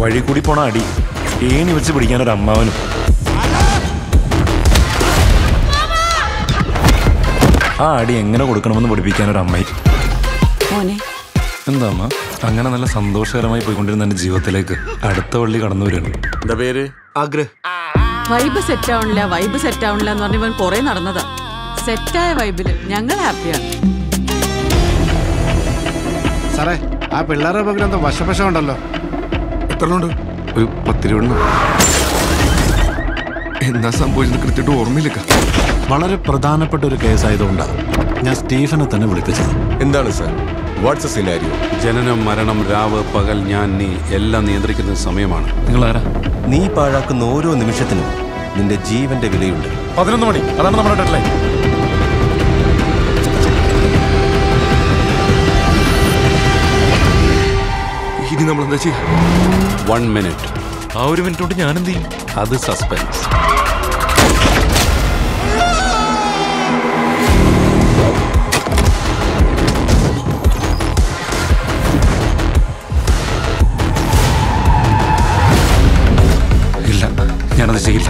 വഴി കൂടി പോണ അടി ഏണി വെച്ച് പിടിക്കാൻ ഒരു അമ്മാവനും ആ അടി എങ്ങനെ കൊടുക്കണമെന്ന് പഠിപ്പിക്കാൻ ഒരു അമ്മയും മോനെ എന്താ അമ്മ അങ്ങനെ നല്ല സന്തോഷകരമായി പോയിക്കൊണ്ടിരുന്ന എന്റെ ജീവിതത്തിലേക്ക് അടുത്ത വള്ളി കടന്നു വരികയാണ് എന്താ പേര് ആഗ്രഹ് വൈബ് സെറ്റ് ആവണില്ല വൈബ് സെറ്റ് ആവണില്ല എന്ന് പറഞ്ഞ് ഇവൻ കുറെ നടന്നതാ സെറ്റായ വൈബില് ഞങ്ങൾ ഹാപ്പിയാണ് സാറേ ആ പിള്ളേരുടെ പകരം എന്താ വശപശ ഉണ്ടല്ലോ എത്ര ഉണ്ട് ഒരു പത്ത് രൂപ എന്താ സംഭവിച്ചത് കൃത്യമായിട്ട് ഓർമ്മയില്ല വളരെ പ്രധാനപ്പെട്ട ഒരു കേസായതുകൊണ്ടാണ് ഞാൻ സ്റ്റീഫനെ തന്നെ വിളിപ്പിച്ചത് എന്താണ് സാർ വാട്സ് സിനാരിയോ ജനനം മരണം രാവ് പകൽ ഞാൻ നീ എല്ലാം നിയന്ത്രിക്കുന്ന സമയമാണ് നിങ്ങൾ ആരാ നീ പാഴാക്കുന്ന ഓരോ നിമിഷത്തിനും നിന്റെ ജീവന്റെ വിലയുണ്ട് പതിനൊന്ന് മണി അതാണ് നമ്മുടെ ഡെഡ്ലൈൻ ഇനി നമ്മൾ എന്താ ചെയ്യുക വൺ മിനിറ്റ് ആ ഒരു മിനിറ്റ് കൊണ്ട് ഞാൻ എന്ത് ചെയ്യും അത് സസ്പെൻസ് ഇല്ല ഞാനത് ചെയ്യില്ല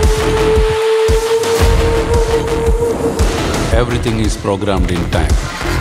everything is programmed in time